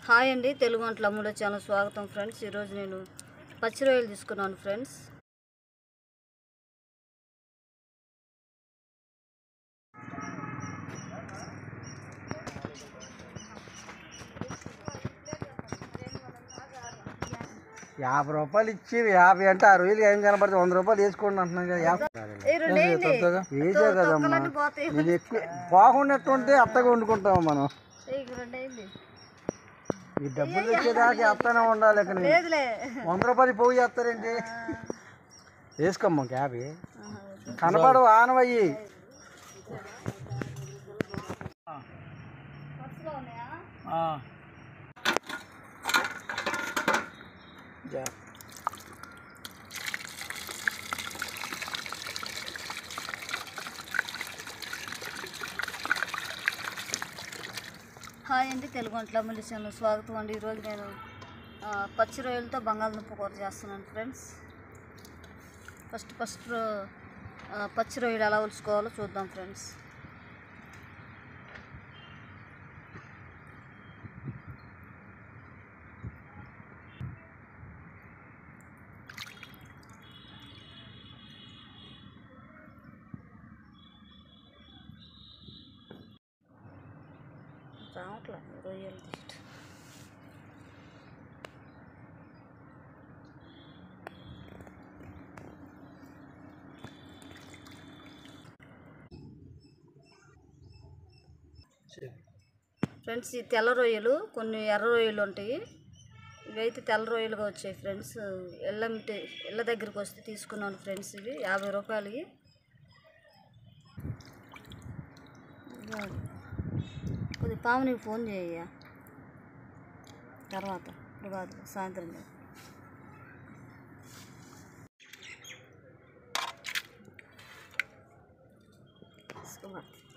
Hi అండి తెలుగు వంటల మూడో ఛానల్ స్వాగతం ఫ్రెండ్స్ ఈరోజు నేను పచ్చి రొయ్యలు తీసుకున్నాను ఫ్రెండ్స్ యాభై రూపాయలు ఇచ్చి యాభై అంటే ఆ రొయ్యలు ఏం కనపడితే వంద రూపాయలు వేసుకోండి అంటున్నాను కదా యాభై ఏ రెండు వేయండి. వేసే తో- కదమ్మా తొక్కలన్నీ పోతాయి నేను ఎక్కువ బాగున్నట్టుంటే అత్తగా వండుకుంటాము మనం ఏ, ఇక రెండు వేయండి. ఈ డబ్బులు తెచ్చేదాకా అత్తనే ఉండాలి ఇక్కడ నేను. లేదులే వంద రూపాయలు పోగు చేస్తారేంటి వేసుకోమ్మా యాభై ఆహా, వద్దు. కనపడవు ఆనవయ్యి పచ్చుగా ఉన్నాయా? హాయ్ అండి తెలుగు వంటల మళ్ళీ ఛానల్ స్వాగతం అండి ఈరోజు నేను ఆ, పచ్చి రొయ్యలతో బంగాళదుంప కూర చేస్తున్నాను ఫ్రెండ్స్ ఫస్ట్ ఫస్ట్ రో- ఆ, పచ్చి రొయ్యలు ఎలా ఉలుచుకోవాలో చూద్దాం ఫ్రెండ్స్ రావట్లే రొయ్యలు తీసి ఫ్రెండ్స్ ఈ తెల్ల రొయ్యలు కొన్ని ఎర్ర రొయ్యలు ఉంటాయి ఇవైతే తెల్ల రొయ్యలుగా వచ్చాయి ఫ్రెండ్స్ ఎల్లమిటి ఇళ్ళ దగ్గరికి వస్తే తీసుకున్నాను ఫ్రెండ్స్ ఇవి యాభై రూపాయలకి కొద్ది పామునికి ఫోన్ చేయ తర్వాత ఇప్పుడు కాదు సాయంత్రం చేయి. తీసుకో మరి.